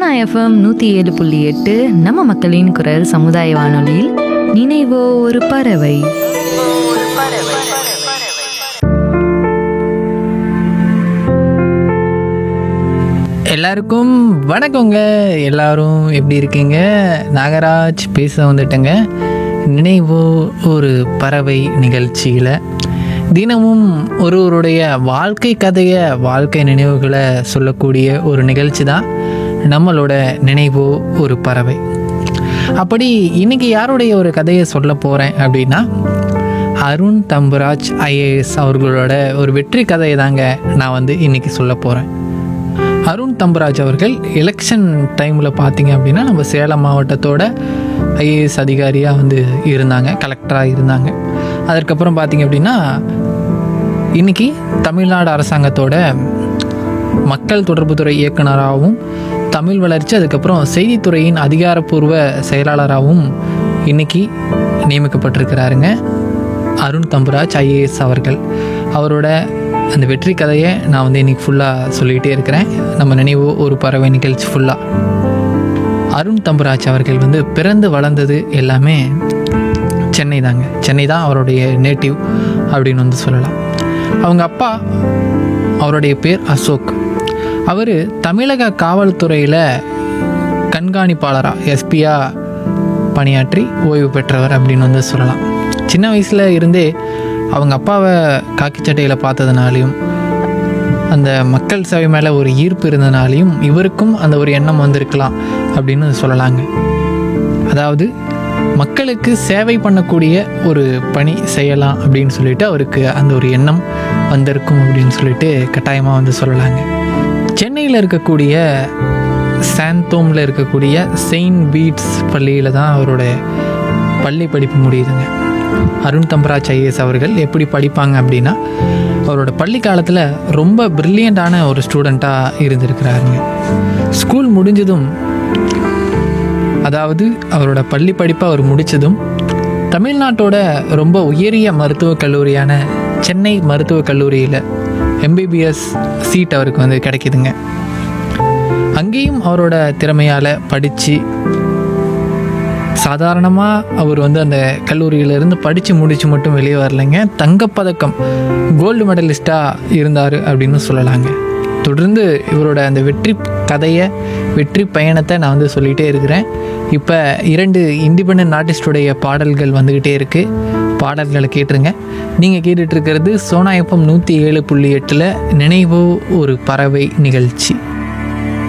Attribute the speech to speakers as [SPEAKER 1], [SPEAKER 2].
[SPEAKER 1] Sona FM நூற்றி ஏழு புள்ளி எட்டு நம்ம மக்களின் குரல் சமுதாய வானொலியில் நினைவோ ஒரு பறவை
[SPEAKER 2] எல்லாருக்கும் வணக்கங்க எல்லாரும் எப்படி இருக்கீங்க நாகராஜ் பேச வந்துட்டேங்க நினைவோ ஒரு பறவை நிகழ்ச்சியில் தினமும் ஒருவருடைய வாழ்க்கை கதையை வாழ்க்கை நினைவுகளை சொல்லக்கூடிய ஒரு நிகழ்ச்சி தான் நம்மளோட நினைவோ ஒரு பறவை அப்படி இன்னைக்கு யாருடைய ஒரு கதையை சொல்ல போகிறேன் அப்படின்னா அருண் தம்புராஜ் ஐஏஎஸ் அவர்களோட ஒரு வெற்றி கதையை தாங்க நான் வந்து இன்னைக்கு சொல்ல போகிறேன் அருண் தம்பராஜ் அவர்கள் எலெக்ஷன் டைமில் பார்த்தீங்க அப்படின்னா நம்ம சேலம் மாவட்டத்தோட ஐஏஎஸ் அதிகாரியாக வந்து இருந்தாங்க கலெக்டராக இருந்தாங்க அதற்கப்புறம் பார்த்தீங்க அப்படின்னா இன்னைக்கு தமிழ்நாடு அரசாங்கத்தோட மக்கள் தொடர்புத்துறை இயக்குனராகவும் தமிழ் வளர்ச்சி அதுக்கப்புறம் செய்தித்துறையின் அதிகாரப்பூர்வ செயலாளராகவும் இன்னைக்கு நியமிக்கப்பட்டிருக்கிறாருங்க அருண் தம்புராஜ் ஐஏஎஸ் அவர்கள் அவரோட அந்த வெற்றி கதையை நான் வந்து இன்னைக்கு ஃபுல்லாக சொல்லிகிட்டே இருக்கிறேன் நம்ம நினைவு ஒரு பறவை நிகழ்ச்சி ஃபுல்லாக அருண் தம்புராஜ் அவர்கள் வந்து பிறந்து வளர்ந்தது எல்லாமே சென்னை தாங்க சென்னை தான் அவருடைய நேட்டிவ் அப்படின்னு வந்து சொல்லலாம் அவங்க அப்பா அவருடைய பேர் அசோக் அவர் தமிழக காவல்துறையில் கண்காணிப்பாளராக எஸ்பியாக பணியாற்றி ஓய்வு பெற்றவர் அப்படின்னு வந்து சொல்லலாம் சின்ன வயசில் இருந்தே அவங்க அப்பாவை காக்கி சட்டையில் பார்த்ததுனாலையும் அந்த மக்கள் சேவை மேலே ஒரு ஈர்ப்பு இருந்தனாலையும் இவருக்கும் அந்த ஒரு எண்ணம் வந்திருக்கலாம் அப்படின்னு சொல்லலாங்க அதாவது மக்களுக்கு சேவை பண்ணக்கூடிய ஒரு பணி செய்யலாம் அப்படின்னு சொல்லிட்டு அவருக்கு அந்த ஒரு எண்ணம் வந்திருக்கும் அப்படின்னு சொல்லிட்டு கட்டாயமாக வந்து சொல்லலாங்க சென்னையில் இருக்கக்கூடிய சாந்தோமில் இருக்கக்கூடிய செயின்ட் பீட்ஸ் பள்ளியில் தான் அவரோட பள்ளி படிப்பு முடியுதுங்க அருண் தம்பராஜ் ஐஏஎஸ் அவர்கள் எப்படி படிப்பாங்க அப்படின்னா அவரோட பள்ளி காலத்தில் ரொம்ப ப்ரில்லியண்ட்டான ஒரு ஸ்டூடெண்ட்டாக இருந்திருக்கிறாருங்க ஸ்கூல் முடிஞ்சதும் அதாவது அவரோட பள்ளி படிப்பை அவர் முடித்ததும் தமிழ்நாட்டோட ரொம்ப உயரிய மருத்துவக் கல்லூரியான சென்னை மருத்துவக் கல்லூரியில் எம்பிபிஎஸ் சீட் அவருக்கு வந்து கிடைக்குதுங்க அங்கேயும் அவரோட திறமையால் படித்து சாதாரணமாக அவர் வந்து அந்த கல்லூரியிலேருந்து படித்து முடித்து மட்டும் வெளியே வரலைங்க தங்கப்பதக்கம் கோல்டு மெடலிஸ்ட்டாக இருந்தார் அப்படின்னு சொல்லலாங்க தொடர்ந்து இவரோட அந்த வெற்றி கதையை வெற்றி பயணத்தை நான் வந்து சொல்லிகிட்டே இருக்கிறேன் இப்போ இரண்டு இண்டிபெண்ட் ஆர்டிஸ்டுடைய பாடல்கள் வந்துக்கிட்டே இருக்குது பாடல்களை கேட்டுருங்க நீங்கள் கேட்டுட்ருக்கிறது சோனா எஃப்எம் நூற்றி ஏழு புள்ளி எட்டில் நினைவோ ஒரு பறவை நிகழ்ச்சி